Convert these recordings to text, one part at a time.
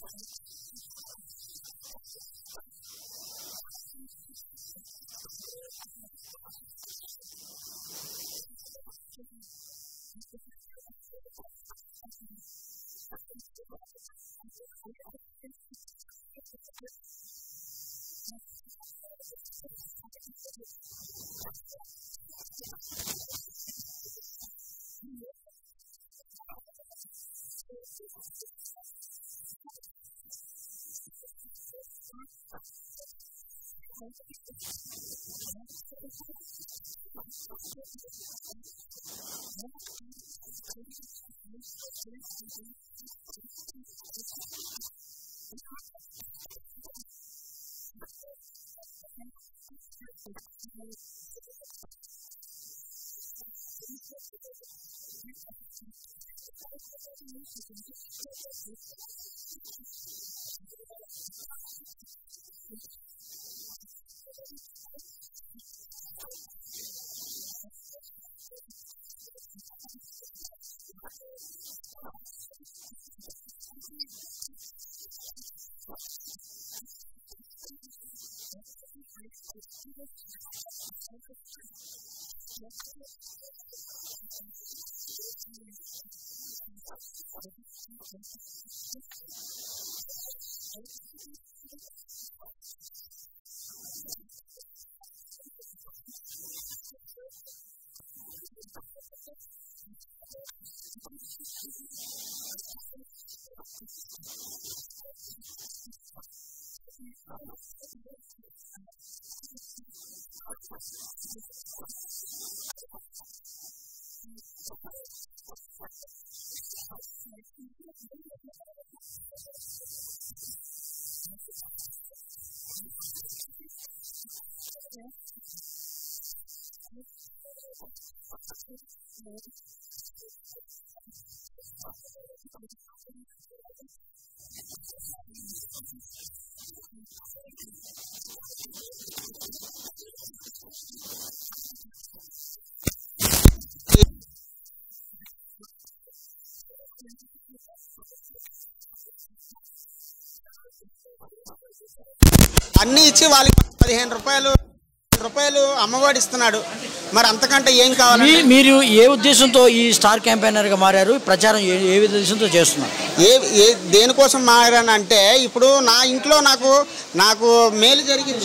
అన్నీ ఇచ్చి వాళ్ళకి పదిహేను రూపాయలు రూపాయలు అమ్మఒడి ఇస్తున్నాడు మరి అంతకంటే ఏం కావాలి మీ మీరు ఏ ఉద్దేశంతో ఈ స్టార్ క్యాంపెయినర్గా మారారు ప్రచారం ఏ ఏ ఉద్దేశంతో చేస్తున్నారు ఏ ఏ దేనికోసం మారానంటే ఇప్పుడు నా ఇంట్లో నాకు నాకు మేలు జరిగింది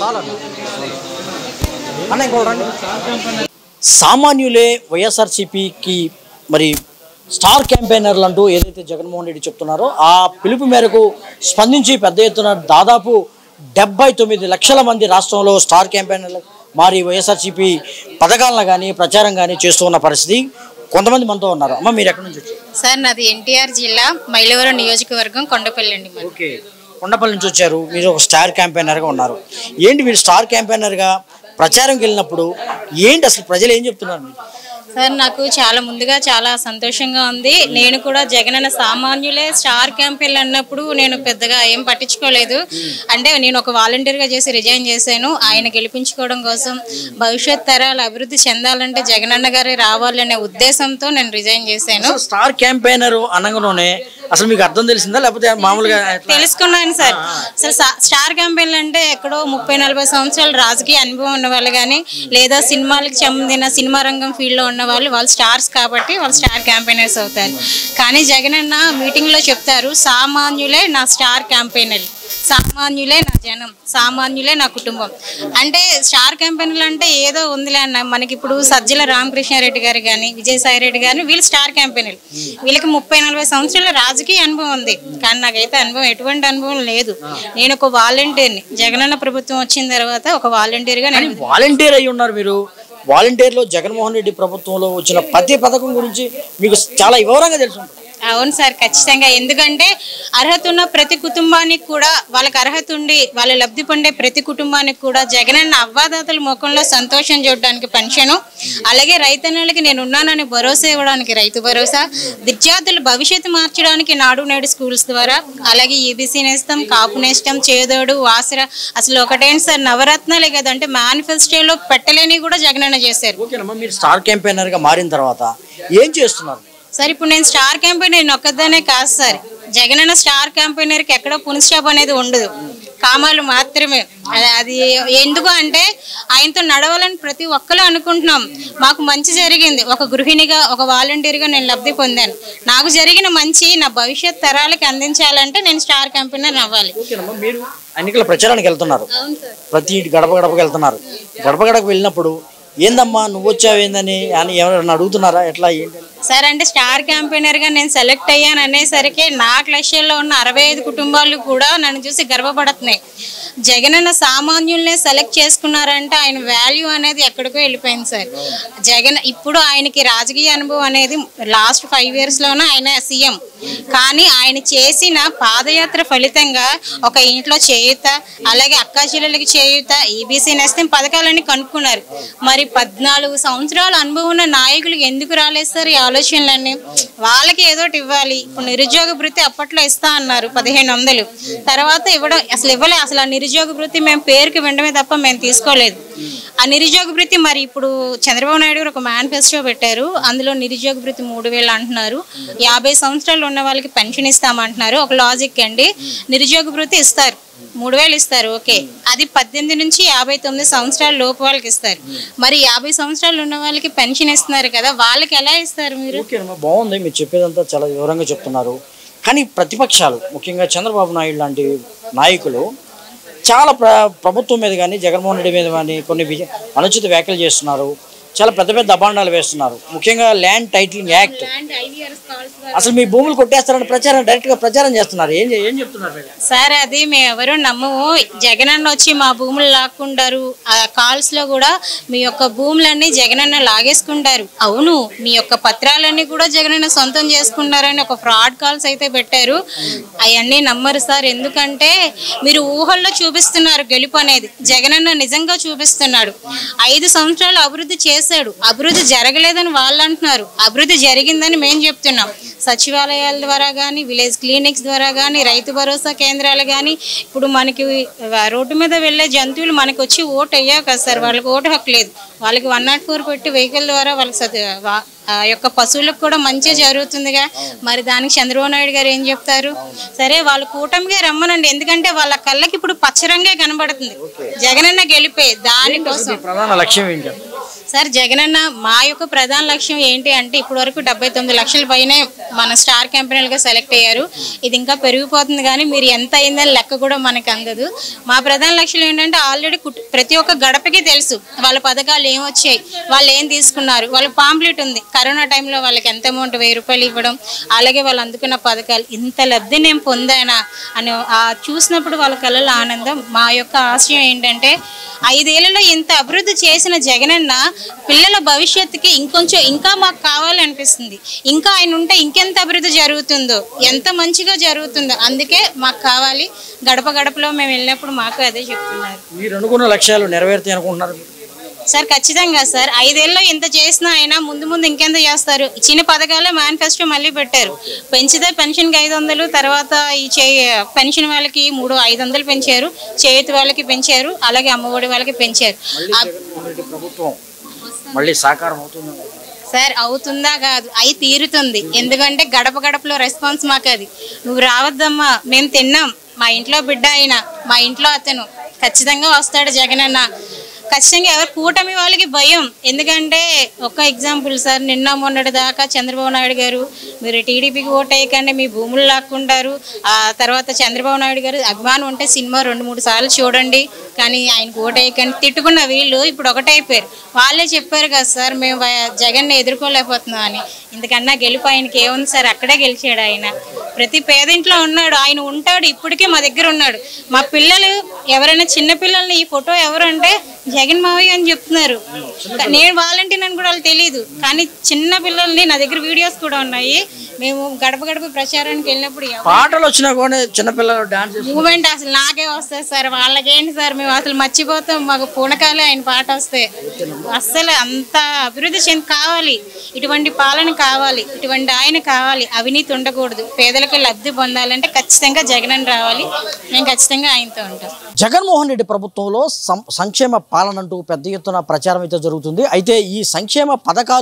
అన్న ఇంకోటి రండి. సామాన్యులే వైఎస్ఆర్సీపీకి మరి స్టార్ క్యాంపెయినర్లు అంటూ ఏదైతే జగన్మోహన్ రెడ్డి చెప్తున్నారో ఆ పిలుపు మేరకు స్పందించి పెద్ద ఎత్తున దాదాపు డెబ్బై తొమ్మిది లక్షల మంది రాష్ట్రంలో స్టార్ క్యాంపెయినర్లు మారి వైఎస్ఆర్సీపీ పథకాలను కానీ ప్రచారం కానీ చేస్తూ ఉన్న పరిస్థితి కొంతమంది మనతో ఉన్నారు అమ్మ మీరు ఎక్కడి నుంచి వచ్చారు సార్ నాది ఎన్టీఆర్ జిల్లా మైలవరం నియోజకవర్గం కొండపల్లి అండి మరి ఓకే కొండపల్లి నుంచి వచ్చారు మీరు ఒక స్టార్ క్యాంపెయినర్గా ఉన్నారు ఏంటి మీరు స్టార్ క్యాంపెయినర్గా ప్రచారంకి వెళ్ళినప్పుడు ఏంటి అసలు ప్రజలు ఏం చెప్తున్నారు మీకు? సార్ నాకు చాలా ముందుగా చాలా సంతోషంగా ఉంది నేను కూడా జగనన్న సామాన్యులే స్టార్ క్యాంపెయిన్ అన్నప్పుడు నేను పెద్దగా ఏం పట్టించుకోలేదు అంటే నేను ఒక వాలంటీర్గా చేసి రిజైన్ చేశాను ఆయన గెలిపించుకోవడం కోసం భవిష్యత్ తరాలు అభివృద్ధి చెందాలంటే జగనన్న గారే రావాలనే ఉద్దేశంతో నేను రిజైన్ చేశాను అసలు స్టార్ క్యాంపెయినర్ అనగానే అసలు మీకు అర్థం తెలిసిందా లేకపోతే మామూలుగా ఎట్లా? తెలుసుకున్నాను సార్ అసలు సా- స్టార్ క్యాంపెయిన్లు అంటే ఎక్కడో ముప్పై నలభై సంవత్సరాలు రాజకీయ అనుభవం ఉన్న వాళ్ళు కానీ లేదా సినిమాలకు చెందిన సినిమా రంగం ఫీల్డ్లో ఉన్న వాళ్ళు వాళ్ళు స్టార్స్ కాబట్టి వాళ్ళు స్టార్ క్యాంపెయినర్స్ అవుతారు కానీ జగన్ అన్న మీటింగ్లో చెప్తారు సామాన్యులే నా స్టార్ క్యాంపెయినర్లు సామాన్యులే నా జనం సామాన్యులే నా కుటుంబం అంటే స్టార్ క్యాంపెయిన్లు అంటే ఏదో ఉందిలే అన్న మనకి ఇప్పుడు సజ్జల రామకృష్ణారెడ్డి గారు కానీ విజయసాయి రెడ్డి గారు వీళ్ళు స్టార్ క్యాంపెయిన్లు వీళ్ళకి ముప్పై నలభై సంవత్సరాల రాజకీయ అనుభవం ఉంది కానీ నాకైతే అనుభవం ఎటువంటి అనుభవం లేదు నేను ఒక వాలంటీర్ని జగనన్న ప్రభుత్వం వచ్చిన తర్వాత ఒక వాలంటీర్గా కానీ నేను వాలంటీర్ అయి ఉన్నారు మీరు వాలంటీర్లో జగన్మోహన్ రెడ్డి ప్రభుత్వంలో వచ్చిన ప్రతి పథకం గురించి మీకు చాలా వివరంగా తెలుసు ఉంటుంది. అవును సార్ ఖచ్చితంగా ఎందుకంటే అర్హత ఉన్న ప్రతి కుటుంబానికి కూడా వాళ్ళకి అర్హత ఉండి వాళ్ళ లబ్ధి పొందే ప్రతి కుటుంబానికి కూడా జగనన్న అవ్వాదాతల ముఖంలో సంతోషం చూడడానికి పెన్షను అలాగే రైతన్నలకి నేను ఉన్నానని భరోసా ఇవ్వడానికి రైతు భరోసా విద్యార్థుల భవిష్యత్తు మార్చడానికి నాడు నేడు స్కూల్స్ ద్వారా అలాగే ఈబీసీ నేస్తం కాపు నేస్తం చేదోడు ఆసరా అసలు ఒకటేంటి సార్ నవరత్నాలే కదంటే మేనిఫెస్టోలో పెట్టలేని కూడా జగనన్న చేశారు ఓకేనమ్మా మీరు స్టార్ క్యాంపెయినర్గా మారిన తర్వాత ఏం చేస్తున్నారు సార్ ఇప్పుడు నేను స్టార్ క్యాంపెయిన్ నేను ఒక్కదానే కాదు సార్ జగనన్న స్టార్ క్యాంపెయినర్కి ఎక్కడ పునిస్టాప్ అనేది ఉండదు కామాలు మాత్రమే అది- అది ఎందుకు అంటే ఆయనతో నడవాలని ప్రతి ఒక్కరు అనుకుంటున్నాం మాకు మంచి జరిగింది ఒక గృహిణిగా ఒక వాలంటీర్గా నేను లబ్ధి పొందాను నాకు జరిగిన మంచి నా భవిష్యత్ తరాలకి అందించాలంటే నేను స్టార్ క్యాంపెయినర్ అవ్వాలి ఓకేనమ్మా మీరు ఎన్నికల ప్రచారానికి వెళ్తున్నారు అవును సార్ ప్రతి ఇంటి గడప గడపకి వెళ్తున్నారు గడప గడపకి వెళ్ళినప్పుడు ఏందమ్మా నువ్వు వచ్చావేందని అని ఎవరైనా అడుగుతున్నారా ఎట్లా ఏంటి సార్ అంటే స్టార్ క్యాంపెయినర్ గా నేను సెలెక్ట్ అయ్యాను అనేసరికి నాకు లక్ష్యంలో ఉన్న అరవై ఐదు కుటుంబాలు కూడా నన్ను చూసి గర్వపడుతున్నాయి జగనన్న సామాన్యుల్నే సెలెక్ట్ చేసుకున్నారంటే ఆయన వాల్యూ అనేది ఎక్కడికో వెళ్ళిపోయింది సార్ జగన్ ఇప్పుడు ఆయనకి రాజకీయ అనుభవం అనేది లాస్ట్ ఫైవ్ ఇయర్స్ లోనే ఆయన సీఎం కానీ ఆయన చేసిన పాదయాత్ర ఫలితంగా ఒక ఇంట్లో చేయుత అలాగే అక్కా చెల్లెలకి చేయుత ఈబీసీ నేస్తం పథకాలన్నీ కనుక్కున్నారు మరి పద్నాలుగు సంవత్సరాల అనుభవం ఉన్న నాయకులు ఎందుకు రాలేదు సార్ ఈ ఆలోచనలన్నీ వాళ్ళకి ఏదో ఒకటి ఇవ్వాలి ఇప్పుడు నిరుద్యోగ భృతి అప్పట్లో ఇస్తా అన్నారు పదిహేను వందలు తర్వాత ఇవ్వడం అసలు ఇవ్వలే అసలు ఆ నిరుద్యోగ భృతి మేము పేరుకి వినడమే తప్ప మేము తీసుకోలేదు ఆ నిరుద్యోగ భృతి మరి ఇప్పుడు చంద్రబాబు నాయుడు గారు ఒక మేనిఫెస్టో పెట్టారు అందులో నిరుద్యోగ భృతి మూడు వేలు అంటున్నారు యాభై సంవత్సరాలు ఉన్న వాళ్ళకి పెన్షన్ ఇస్తామంటున్నారు ఒక లాజిక్ అండి నిరుద్యోగ భృతి ఇస్తారు మూడు వేలు ఇస్తారు ఓకే అది పద్దెనిమిది నుంచి యాభై తొమ్మిది సంవత్సరాల లోపు వాళ్ళకి ఇస్తారు మరి యాభై సంవత్సరాలు ఉన్న వాళ్ళకి పెన్షన్ ఇస్తున్నారు కదా వాళ్ళకి ఎలా ఇస్తారు మీరు ఓకేనమ్మా బాగుంది మీరు చెప్పేదంతా చాలా వివరంగా చెప్తున్నారు కానీ ప్రతిపక్షాలు ముఖ్యంగా చంద్రబాబు నాయుడు లాంటి నాయకులు చాలా ప్ర ప్రభుత్వం మీద కానీ జగన్మోహన్ రెడ్డి మీద కానీ కొన్ని విజ- అనుచిత వ్యాఖ్యలు చేస్తున్నారు చాలా పెద్ద పెద్ద అభాండాలు వేస్తున్నారు ముఖ్యంగా ల్యాండ్ టైటిలింగ్ యాక్ట్ అసలు మీ భూములు కొట్టేస్తారని ప్రచారం డైరెక్ట్గా ప్రచారం చేస్తున్నారు ఏం చే- ఏం చెప్తున్నారు మీరు? సార్ అది మేము ఎవరు నమ్మము జగనన్న వచ్చి మా భూములు లాక్కుంటారు ఆ కాల్స్ లో కూడా మీ యొక్క భూములన్నీ జగనన్న లాగేసుకుంటారు అవును మీ యొక్క పత్రాలన్నీ కూడా జగనన్న సొంతం చేసుకుంటారని ఒక ఫ్రాడ్ కాల్స్ అయితే పెట్టారు అవన్నీ నమ్మరు సార్ ఎందుకంటే మీరు ఊహల్లో చూపిస్తున్నారు గెలుపు అనేది జగనన్న నిజంగా చూపిస్తున్నాడు ఐదు సంవత్సరాలు అభివృద్ధి చేశాడు అభివృద్ధి జరగలేదని వాళ్ళు అంటున్నారు అభివృద్ధి జరిగిందని మేము చెప్తున్నాం సచివాలయాల ద్వారా కానీ విలేజ్ క్లినిక్స్ ద్వారా కానీ రైతు భరోసా కేంద్రాలు కానీ ఇప్పుడు మనకి ఆ, రోడ్డు మీద వెళ్ళే జంతువులు మనకి వచ్చి ఓటు అయ్యావు కదా సార్ వాళ్ళకి ఓటు హక్కు లేదు వాళ్ళకి వన్ నాట్ ఫోర్ పెట్టి వెహికల్ ద్వారా వాళ్ళకి సత్- వా- ఆ యొక్క పశువులకు కూడా మంచి జరుగుతుందిగా మరి దానికి చంద్రబాబు నాయుడు గారు ఏం చెప్తారు సరే వాళ్ళు కూటమిగా రమ్మనండి ఎందుకంటే వాళ్ళ కళ్ళకి ఇప్పుడు పచ్చరంగే కనబడుతుంది జగనన్న గెలిపే దానికోసం మీ ప్రధాన లక్ష్యం ఏంటి సార్ జగనన్న మా యొక్క ప్రధాన లక్ష్యం ఏంటి అంటే ఇప్పటి వరకు డెబ్బై తొమ్మిది లక్షల పైనే మన స్టార్ క్యాంపెయిన్లుగా సెలెక్ట్ అయ్యారు ఇది ఇంకా పెరిగిపోతుంది కానీ మీరు ఎంత అయిందని లెక్క కూడా మనకు అందదు మా ప్రధాన లక్ష్యం ఏంటంటే ఆల్రెడీ ప్రతి ఒక్క గడపకి తెలుసు వాళ్ళ పథకాలు ఏం వచ్చాయి వాళ్ళు ఏం తీసుకున్నారు వాళ్ళ పాంప్లెట్ ఉంది కరోనా టైంలో వాళ్ళకి ఎంత అమౌంట్ వెయ్యి రూపాయలు ఇవ్వడం అలాగే వాళ్ళు అందుకున్న పథకాలు ఇంత లబ్ధి నేను పొందానా అని ఆ చూసినప్పుడు వాళ్ళ కళ్ళలో ఆనందం మా యొక్క ఆశయం ఏంటంటే ఐదేళ్లలో ఇంత అభివృద్ధి చేసిన జగనన్న పిల్లల భవిష్యత్తుకి ఇంకొంచెం ఇంకా మాకు కావాలనిపిస్తుంది ఇంకా ఆయన ఉంటే ఇంకెంత అభివృద్ధి జరుగుతుందో ఎంత మంచిగా జరుగుతుందో అందుకే మాకు కావాలి గడప గడపలో మేము వెళ్ళినప్పుడు మాకు అదే చెప్తున్నారు మీరు అనుకున్న లక్ష్యాలు నెరవేరుతాయి అనుకుంటున్నారు సార్ ఖచ్చితంగా సార్ ఐదేళ్ళలో ఇంత చేసినా అయినా ముందు ముందు ఇంకెంత చేస్తారు ఇచ్చిన పథకాలే మేనిఫెస్టో మళ్ళీ పెట్టారు పెంచితే పెన్షన్కి ఐదు వందలు తర్వాత ఈ చే పెన్షన్ వాళ్ళకి మూడు ఐదు వందలు పెంచారు చేతి వాళ్ళకి పెంచారు అలాగే అమ్మఒడి వాళ్ళకి పెంచారు ఆ- జగన్మోహన్ రెడ్డి ప్రభుత్వం మళ్ళీ సాకారం అవుతుంది సార్ అవుతుందా కాదు అయి తీరుతుంది ఎందుకంటే గడప గడపలో రెస్పాన్స్ మాకు అది నువ్వు రావద్దమ్మా మేము తిన్నాం మా ఇంట్లో బిడ్డ అయినా మా ఇంట్లో అతను ఖచ్చితంగా వస్తాడు జగన్ అన్న ఖచ్చితంగా ఎవరు కూటమి వాళ్ళకి భయం ఎందుకంటే ఒక ఎగ్జాంపుల్ సార్ నిన్న మొన్నటి దాకా చంద్రబాబు నాయుడు గారు మీరు టీడీపీకి ఓట్ వేయకండి మీ భూములు లాక్కుంటారు ఆ తర్వాత చంద్రబాబు నాయుడు గారు అభిమానం ఉంటే సినిమా రెండు మూడు సార్లు చూడండి కానీ ఆయనకు ఓట్ వేయకండి తిట్టుకున్న వీళ్ళు ఇప్పుడు ఒకటైపోయారు వాళ్ళే చెప్పారు కదా సార్ మేము వ- జగన్ని ఎదుర్కోలేకపోతున్నాం అని ఇంతకన్నా గెలుపు ఆయనకి ఏముంది సార్ అక్కడే గెలిచాడు ఆయన ప్రతి పేదింట్లో ఉన్నాడు ఆయన ఉంటాడు ఇప్పటికీ మా దగ్గర ఉన్నాడు మా పిల్లలు ఎవరైనా చిన్న పిల్లల్ని ఈ ఫోటో ఎవరు అంటే జగన్ మావయ్య అని చెప్తున్నారు నేను వాలంటీర్ అని కూడా వాళ్ళు తెలియదు కానీ చిన్న పిల్లల్ని నా దగ్గర వీడియోస్ కూడా ఉన్నాయి మేము గడప గడప ప్రచారానికి వెళ్ళినప్పుడు ఎవరు పాటలు వచ్చినా కూడా చిన్నపిల్లలు డాన్స్ మూమెంట్ అసలు నాకే వస్తుంది సార్ వాళ్ళకేంటి సార్ మేము అసలు మర్చిపోతాం మాకు పూనకాలే ఆయన పాట వస్తే అస్సలు అంత అభివృద్ధి చెంది కావాలి ఇటువంటి పాలన కావాలి ఇటువంటి ఆయన కావాలి అవినీతి ఉండకూడదు పేదలకు లబ్ధి పొందాలంటే ఖచ్చితంగా జగన్ రావాలి మేము ఖచ్చితంగా ఆయనతో ఉంటాం జగన్మోహన్ రెడ్డి ప్రభుత్వంలో సం- సంక్షేమ పాలన అంటూ పెద్ద ఎత్తున ప్రచారం అయితే జరుగుతుంది అయితే ఈ సంక్షేమ పథకాలు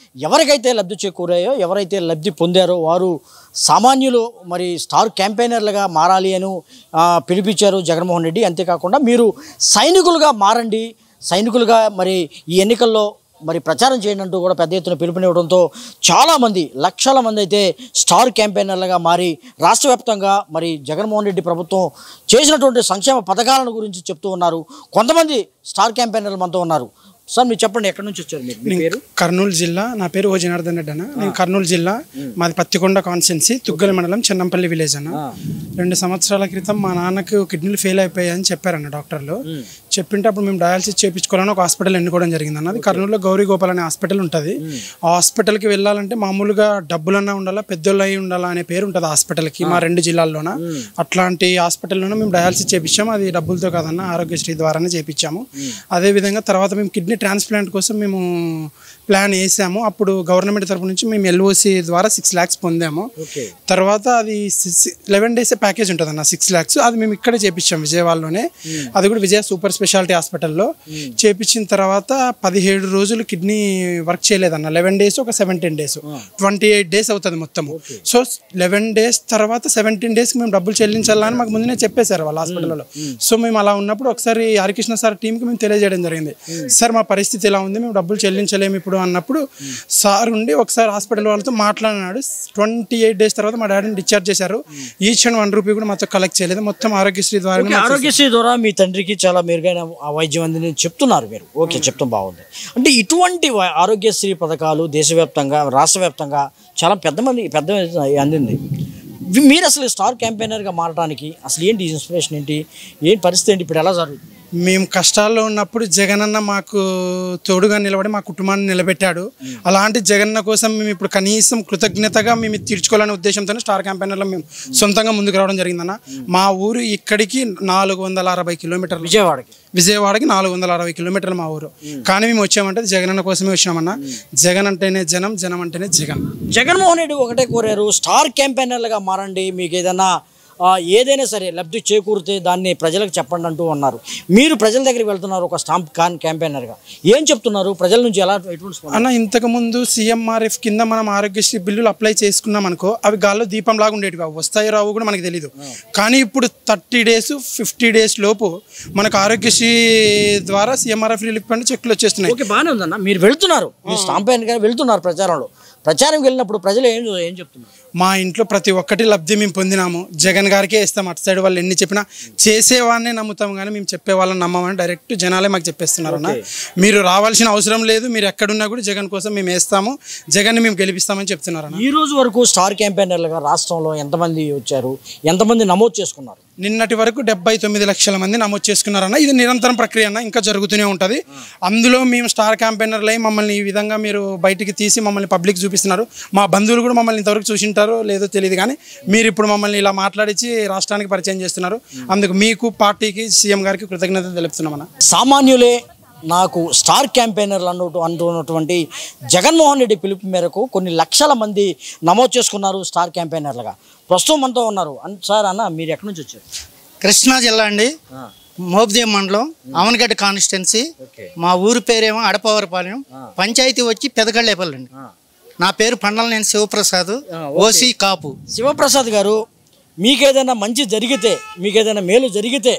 ఎవరికైతే లబ్ధి చేకూరాయో ఎవరైతే లబ్ధి పొందారో వారు సామాన్యులు మరి స్టార్ క్యాంపెయినర్లుగా మారాలి అని ఆ, పిలిపించారు జగన్మోహన్ రెడ్డి అంతేకాకుండా మీరు సైనికులుగా మారండి సైనికులుగా మరి ఈ ఎన్నికల్లో మరి ప్రచారం చేయండి అంటూ కూడా పెద్ద ఎత్తున పిలుపునివ్వడంతో చాలామంది లక్షల మంది అయితే స్టార్ క్యాంపెయినర్లుగా మారి రాష్ట్ర వ్యాప్తంగా మరి జగన్మోహన్ రెడ్డి ప్రభుత్వం చేసినటువంటి సంక్షేమ పథకాలను గురించి చెప్తూ ఉన్నారు కొంతమంది స్టార్ క్యాంపెయినర్లు మనతో ఉన్నారు సార్ మీరు చెప్పండి ఎక్కడి నుంచి వచ్చారు మీరు మీ పేరు కర్నూలు జిల్లా నా పేరు ఓ జనార్దన్ రెడ్డి అన్న నేను కర్నూలు జిల్లా మాది పత్తికొండ కాన్స్టెన్సీ తుగ్గల మండలం చెన్నంపల్లి విలేజ్ అన్న రెండు సంవత్సరాల క్రితం మా నాన్నకు కిడ్నీలు ఫెయిల్ అయిపోయాయని చెప్పారన్న డాక్టర్లు చెప్పింటే అప్పుడు మేము డయాలసిస్ చేయించుకోవాలని ఒక హాస్పిటల్ ఎన్నుకోవడం జరిగింది అన్న అది కర్నూలులో గౌరీ గోపాల్ అనే హాస్పిటల్ ఉంటుంది ఆ హాస్పిటల్కి వెళ్ళాలంటే మామూలుగా డబ్బులన్నా ఉండాలా పెద్దోళ్ళు అయి ఉండాలా అనే పేరు ఉంటుంది హాస్పిటల్కి మా రెండు జిల్లాల్లోన అట్లాంటి హాస్పిటల్లోనే మేము డయాలసిస్ చేయించాము అది డబ్బులతో కాదన్న ఆరోగ్యశ్రీ ద్వారానే చేయించాము అదేవిధంగా తర్వాత మేము కిడ్నీ ట్రాన్స్ప్లాంట్ కోసం మేము ప్లాన్ వేసాము అప్పుడు గవర్నమెంట్ తరపు నుంచి మేము ఎల్ఓసి ద్వారా సిక్స్ ల్యాక్స్ పొందాము ఓకే తర్వాత అది లెవెన్ డేస్ ప్యాకేజ్ ఉంటుంది అన్న సిక్స్ ల్యాక్స్ అది మేము ఇక్కడే చేపించాం విజయవాడలోనే అది కూడా విజయ సూపర్ స్పెషాలిటీ హాస్పిటల్లో చేపించిన తర్వాత పదిహేడు రోజులు కిడ్నీ వర్క్ చేయలేదన్న లెవెన్ డేస్ ఒక seventeen days twenty eight days అవుతుంది మొత్తం సో లెవెన్ డేస్ తర్వాత సెవెంటీన్ డేస్కి మేము డబ్బులు చెల్లించాలని మాకు ముందునే చెప్పేశారు వాళ్ళ హాస్పిటల్లో సో మేము అలా ఉన్నప్పుడు ఒకసారి హరికృష్ణ సార్ టీంకి మేము తెలియజేయడం జరిగింది సార్ మా పరిస్థితి ఇలా ఉంది మేము డబ్బులు చెల్లించలేము ఇప్పుడు అన్నప్పుడు సార్ ఉండి ఒకసారి హాస్పిటల్ వాళ్ళతో మాట్లాడినాడు ట్వంటీ ఎయిట్ డేస్ తర్వాత మా డాడీని డిశ్చార్జ్ చేశారు ఈచ్ అండ్ వన్ రూపీ కూడా మాతో కలెక్ట్ చేయలేదు మొత్తం ఆరోగ్యశ్రీ ద్వారా ఓకే, ఆరోగ్యశ్రీ ద్వారా మీ తండ్రికి చాలా మెరుగైన ఆ వైద్యం అందిందని చెప్తున్నారు మీరు ఓకే చెప్తాం బాగుంది అంటే ఇటువంటి వై- ఆరోగ్యశ్రీ పథకాలు దేశవ్యాప్తంగా రాష్ట్ర వ్యాప్తంగా చాలా పెద్ద మంది పెద్ద అందింది వి- మీరు అసలు స్టార్ క్యాంపెయినర్గా మారడానికి అసలు ఏంటి ఇన్స్పిరేషన్ ఏంటి ఏంటి పరిస్థితి ఏంటి ఇప్పుడు ఎలా జరుగుతుంది మేము కష్టాల్లో ఉన్నప్పుడు జగనన్న మాకు తోడుగా నిలబడి మా కుటుంబాన్ని నిలబెట్టాడు అలాంటి జగన్న కోసం మేము ఇప్పుడు కనీసం కృతజ్ఞతగా మేము ఇది తీర్చుకోవాలనే ఉద్దేశంతో స్టార్ క్యాంపెయినర్లో మేము సొంతంగా ముందుకు రావడం జరిగిందన్న మా ఊరు ఇక్కడికి నాలుగు వందల అరవై కిలోమీటర్లు విజయవాడకి విజయవాడకి నాలుగు వందల అరవై కిలోమీటర్లు మా ఊరు కానీ మేము వచ్చామంటే అది జగనన్న కోసమే వచ్చినామన్న జగన్ అంటేనే జనం జనం అంటేనే జగన్ జగన్మోహన్ రెడ్డి ఒకటే కోరారు స్టార్ క్యాంపెయినర్లుగా మారండి మీకు ఏదైనా ఆ, ఏదైనా సరే లబ్ధి చేకూరితే దాన్ని ప్రజలకు చెప్పండి అంటూ అన్నారు మీరు ప్రజల దగ్గరికి వెళ్తున్నారు ఒక స్టాంప్ కాన్ క్యాంపెయినర్గా ఏం చెప్తున్నారు ప్రజల నుంచి ఎలా ఎటువంటి స్పందన? అన్న ఇంతకు ముందు సీఎంఆర్ఎఫ్ కింద మనం ఆరోగ్యశ్రీ బిల్లులు అప్లై చేసుకున్నాం అనుకో అవి గాల్లో దీపం లాగా ఉండేటివి అవి వస్తాయో రావు కూడా మనకు తెలియదు కానీ ఇప్పుడు థర్టీ డేస్ ఫిఫ్టీ డేస్ లోపు మనకు ఆరోగ్యశ్రీ ద్వారా సీఎంఆర్ఎఫ్ రిలీఫ్ ఫండ్ చెక్లు వచ్చేస్తున్నాయి ఓకే బాగానే ఉందన్న మీరు వెళ్తున్నారు మీరు స్టాంప్ అయిన వెళ్తున్నారు ప్రచారంలో ప్రచారం వెళ్ళినప్పుడు ప్రజలు ఏం ఏం చెప్తున్నారు మా ఇంట్లో ప్రతి ఒక్కటి లబ్ధి మేము పొందినాము జగన్ గారికే ఇస్తాం అటు సైడ్ వాళ్ళు ఎన్ని చెప్పినా చేసేవాడినే నమ్ముతాం కానీ మేము చెప్పే వాళ్ళని నమ్మమని డైరెక్ట్ జనాలే మాకు చెప్పేస్తున్నారు అన్న మీరు రావాల్సిన అవసరం లేదు మీరు ఎక్కడున్నా కూడా జగన్ కోసం మేము వేస్తాము జగన్ని మేము గెలిపిస్తామని చెప్తున్నారు అన్న ఈ రోజు వరకు స్టార్ క్యాంపెయినర్లుగా రాష్ట్రంలో ఎంతమంది వచ్చారు ఎంతమంది నమోదు చేసుకున్నారు నిన్నటి వరకు డెబ్బై తొమ్మిది లక్షల మంది నమోదు చేసుకున్నారన్న ఇది నిరంతరం ప్రక్రియ అన్న ఇంకా జరుగుతూనే ఉంటుంది అందులో మేము స్టార్ క్యాంపెయినర్లు అయి మమ్మల్ని ఈ విధంగా మీరు బయటికి తీసి మమ్మల్ని పబ్లిక్ చూపిస్తున్నారు మా బంధువులు కూడా మమ్మల్ని ఇంతవరకు చూసింటారో లేదో తెలియదు కానీ మీరు ఇప్పుడు మమ్మల్ని ఇలా మాట్లాడించి రాష్ట్రానికి పరిచయం చేస్తున్నారు అందుకు మీకు పార్టీకి సీఎం గారికి కృతజ్ఞత తెలుపుతున్నామన్న సామాన్యులే నాకు స్టార్ క్యాంపెయినర్లు అన్నట్టు అంటున్నటువంటి జగన్మోహన్ రెడ్డి పిలుపు మేరకు కొన్ని లక్షల మంది నమోదు చేసుకున్నారు స్టార్ క్యాంపెయినర్లుగా ప్రస్తుతం మనతో ఉన్నారు అన్- సార్ అన్న మీరు ఎక్కడి నుంచి వచ్చారు కృష్ణా జిల్లా అండి మోబ్దేవ్ మండలం అవనగడ్డ కాన్స్టిట్యున్సీ ఓకే మా ఊరి పేరేమో అడపవరపాలెం పంచాయతీ వచ్చి పెదకళ్ళేపల్లి అండి నా పేరు పండలనేని శివప్రసాద్ ఓసీ కాపు శివప్రసాద్ గారు మీకేదైనా మంచి జరిగితే మీకేదైనా మేలు జరిగితే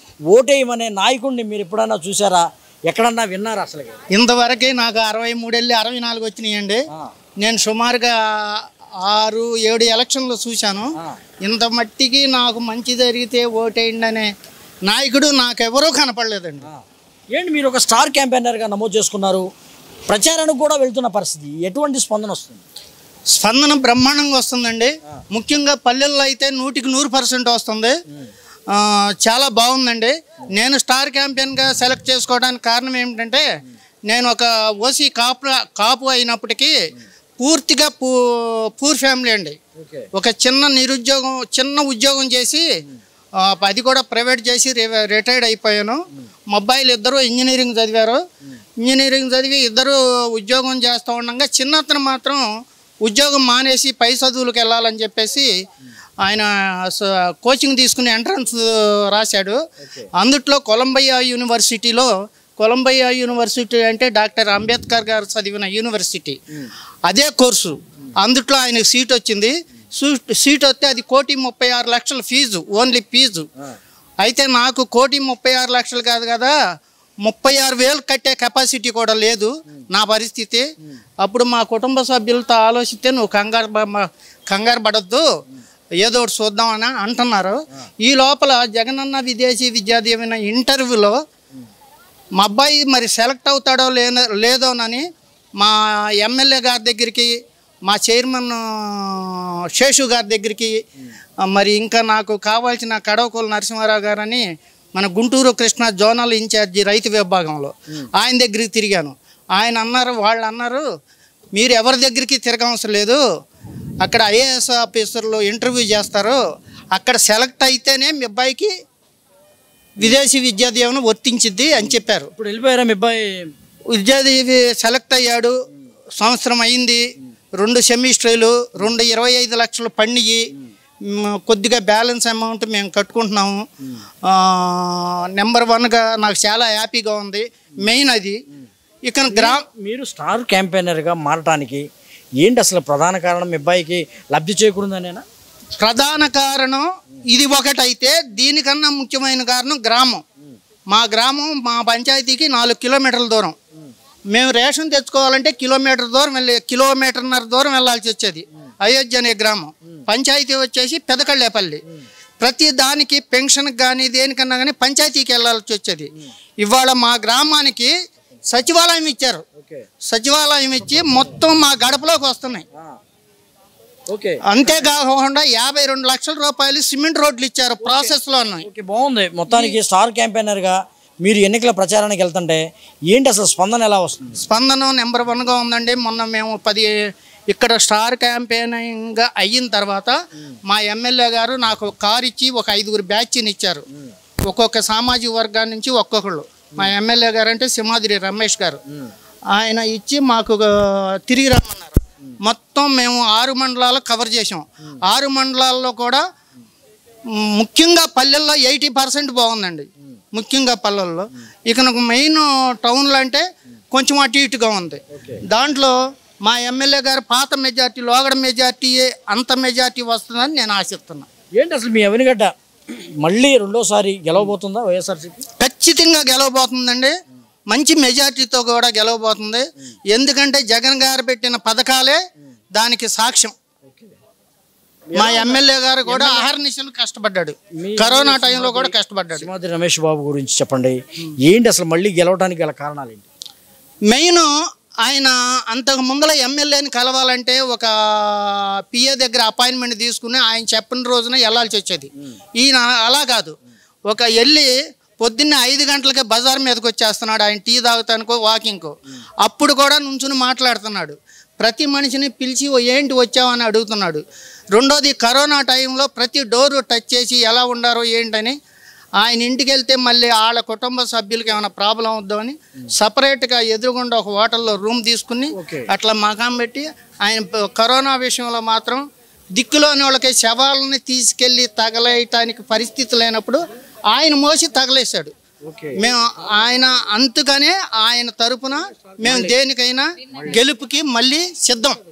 ఓటేయమనే నాయకుడిని మీరు ఎప్పుడైనా చూసారా ఎక్కడన్నా విన్నారా అసలు ఇంతవరకే నాకు అరవై మూడెళ్ళి అరవై నాలుగు వచ్చినాయండి నేను సుమారుగా ఆరు ఏడు ఎలక్షన్లు చూశాను ఇంత మట్టికి నాకు మంచి జరిగితే ఓటేయండి అనే నాయకుడు నాకెవరూ కనపడలేదండి ఏంటి మీరు ఒక స్టార్ క్యాంపెయినర్గా నమోదు చేసుకున్నారు ప్రచారానికి కూడా వెళ్తున్న పరిస్థితి ఎటువంటి స్పందన వస్తుంది స్పందన బ్రహ్మాండంగా వస్తుందండి ముఖ్యంగా పల్లెల్లో అయితే నూటికి నూరు పర్సెంట్ వస్తుంది ఆ, చాలా బాగుందండి నేను స్టార్ క్యాంపెయిన్గా సెలెక్ట్ చేసుకోవడానికి కారణం ఏమిటంటే నేను ఒక ఓసీ కాపు కాపు అయినప్పటికీ పూర్తిగా పూ పూర్ ఫ్యామిలీ అండి ఓకే ఒక చిన్న నిరుద్యోగం చిన్న ఉద్యోగం చేసి ఆ, అది కూడా ప్రైవేట్ చేసి రి- రిటైర్డ్ అయిపోయాను మా అబ్బాయిలు ఇద్దరు ఇంజనీరింగ్ చదివారు ఇంజనీరింగ్ చదివి ఇద్దరు ఉద్యోగం చేస్తూ ఉండగా చిన్నతను మాత్రం ఉద్యోగం మానేసి పై చదువులకు వెళ్ళాలని చెప్పేసి ఆయన స- కోచింగ్ తీసుకుని ఎంట్రన్స్ రాశాడు అందుట్లో కొలంబియా యూనివర్సిటీలో కొలంబియా యూనివర్సిటీ అంటే డాక్టర్ అంబేద్కర్ గారు చదివిన యూనివర్సిటీ అదే కోర్సు అందుట్లో ఆయనకు సీట్ వచ్చింది సూ- సీట్ వస్తే అది కోటి ముప్పై ఆరు లక్షల ఫీజు ఓన్లీ ఫీజు అయితే నాకు కోటి ముప్పై ఆరు లక్షలు కాదు కదా ముప్పై ఆరు వేలు కట్టే కెపాసిటీ కూడా లేదు నా పరిస్థితి అప్పుడు మా కుటుంబ సభ్యులతో ఆలోచిస్తే నువ్వు కంగారు ప- మ- కంగారు పడద్దు ఏదో ఒకటి చూద్దామని అంటున్నారు ఈ లోపల జగనన్న విదేశీ విద్యాదీవెన ఇంటర్వ్యూలో మా అబ్బాయి మరి సెలెక్ట్ అవుతాడో లేనో లేదోనని మా ఎమ్మెల్యే గారి దగ్గరికి మా చైర్మన్ ఆ, శేషు గారి దగ్గరికి ఆ, మరి ఇంకా నాకు కావాల్సిన కడవకూల నరసింహారావు గారని మన గుంటూరు కృష్ణ జోనల్ ఇన్ఛార్జి రైతు విభాగంలో ఆయన దగ్గరికి తిరిగాను ఆయన అన్నారు వాళ్ళు అన్నారు మీరు ఎవరి దగ్గరికి తిరగవసరం లేదు అక్కడ ఐఏఎస్ ఆఫీసర్లు ఇంటర్వ్యూ చేస్తారు అక్కడ సెలెక్ట్ అయితేనే మీ అబ్బాయికి విదేశీ విద్యా దీవెన వర్తించిద్ది అని చెప్పారు ఇప్పుడు వెళ్ళిపోయారా మీ అబ్బాయి విద్యాదీవి సెలెక్ట్ అయ్యాడు సంవత్సరం అయింది రెండు సెమిస్టర్లు రెండు ఇరవై ఐదు లక్షలు పండియి మ్, కొద్దిగా బ్యాలెన్స్ అమౌంట్ మేము కట్టుకుంటున్నాము ఆ, నెంబర్ వన్గా నాకు చాలా హ్యాపీగా ఉంది మెయిన్ అది ఇక గ్రా మీరు స్టార్ క్యాంపెయినర్గా మారటానికి ఏంటి అసలు ప్రధాన కారణం మీ అబ్బాయికి లబ్ధి చేకూరుందనేనా ప్రధాన కారణం ఇది ఒకటైతే దీనికన్నా ముఖ్యమైన కారణం గ్రామం మా గ్రామం మా పంచాయతీకి నాలుగు కిలోమీటర్ల దూరం మేము రేషన్ తెచ్చుకోవాలంటే కిలోమీటర్ దూరం వెళ్ళి కిలోమీటర్న్నర దూరం వెళ్ళాల్సి వచ్చేది అయోధ్య అనే గ్రామం పంచాయతీ వచ్చేసి పెదకళ్ళేపల్లి ప్రతి దానికి పెన్షన్కి కానీ దేనికన్నా కానీ పంచాయతీకి వెళ్ళాల్సి వచ్చేది ఇవాళ మా గ్రామానికి సచివాలయం ఇచ్చారు ఓకే సచివాలయం ఇచ్చి మొత్తం మా గడపలోకి వస్తున్నాయి ఓకే అంతేకాకుండా యాభై రెండు లక్షల రూపాయలు సిమెంట్ రోడ్లు ఇచ్చారు ప్రాసెస్ లో ఉన్నాయి ఓకే బాగుంది మొత్తానికి స్టార్ క్యాంపెయినర్గా మీరు ఎన్నికల ప్రచారానికి వెళ్తుంటే ఏంటి అసలు స్పందన ఎలా వస్తుంది స్పందన నెంబర్ వన్గా ఉందండి మొన్న మేము పది ఇక్కడ స్టార్ క్యాంపెయినింగ్ అయిన తర్వాత మా ఎమ్మెల్యే గారు నాకు ఒక కార్ ఇచ్చి ఒక ఐదుగురు బ్యాచ్ని ఇచ్చారు ఒక్కొక్క సామాజిక వర్గాల నుంచి ఒక్కొక్కళ్ళు మా ఎమ్మెల్యే గారు అంటే సింహాద్రి రమేష్ గారు ఆయన ఇచ్చి మాకు ఆ, తిరిగి రమ్మన్నారు మొత్తం మేము ఆరు మండలాలు కవర్ చేసాం ఆరు మండలాల్లో కూడా మ్, ముఖ్యంగా పల్లెల్లో ఎయిటీ పర్సెంట్ బాగుందండి ముఖ్యంగా పల్లెల్లో ఇక నాకు మెయిన్ టౌన్లో అంటే కొంచెం అటు ఇటుగా ఉంది దాంట్లో మా ఎమ్మెల్యే గారు పాత మెజార్టీ లోగడ మెజార్టీ అంత మెజార్టీ వస్తుందని నేను ఆశిస్తున్నా ఏంటి అసలు మీ అవనిగడ్డ మళ్ళీ రెండోసారి గెలవబోతుందా వైఎస్ఆర్సీపీ ఖచ్చితంగా గెలవబోతుందండి మంచి మెజార్టీతో కూడా గెలవబోతుంది ఎందుకంటే జగన్ గారు పెట్టిన పథకాలే దానికి సాక్ష్యం మా ఎమ్మెల్యే గారు కూడా అహర్నిశలు కష్టపడ్డాడు కరోనా టైంలో కూడా కష్టపడ్డాడు సింహాద్రి రమేష్ బాబు గురించి చెప్పండి ఏంటి అసలు మళ్ళీ గెలవడానికి గల కారణాలు ఏంటి మెయిన్ ఆయన అంతకు ముందల ఎమ్మెల్యేని కలవాలంటే ఒక పిఏ దగ్గర అపాయింట్మెంట్ తీసుకుని ఆయన చెప్పిన రోజున వెళ్ళాల్సి వచ్చేది ఈయన అలా కాదు ఒక వెళ్ళి పొద్దున్నే ఐదు గంటలకే బజార్ మీదకి వచ్చేస్తున్నాడు ఆయన టీ తాగుతానికో వాకింగ్కో అప్పుడు కూడా నుంచుని మాట్లాడుతున్నాడు ప్రతి మనిషిని పిలిచి "ఓ ఏంటి వచ్చావని అడుగుతున్నాడు రెండోది కరోనా టైంలో ప్రతి డోరు టచ్ చేసి ఎలా ఉండారో ఏంటని ఆయన ఇంటికి వెళ్తే మళ్ళీ వాళ్ళ కుటుంబ సభ్యులకి ఏమైనా ప్రాబ్లం అవుద్దామని సపరేట్గా ఎదురుగుండా ఒక హోటల్లో రూమ్ తీసుకుని అట్లా మకాం పెట్టి ఆయన ప- కరోనా విషయంలో మాత్రం దిక్కులోని వాళ్ళకి శవాలని తీసుకెళ్ళి తగలేయటానికి పరిస్థితి లేనప్పుడు ఆయన మోసి తగలేశాడు మేము ఆయన అందుకనే ఆయన తరపున మేము దేనికైనా గెలుపుకి మళ్ళీ సిద్ధం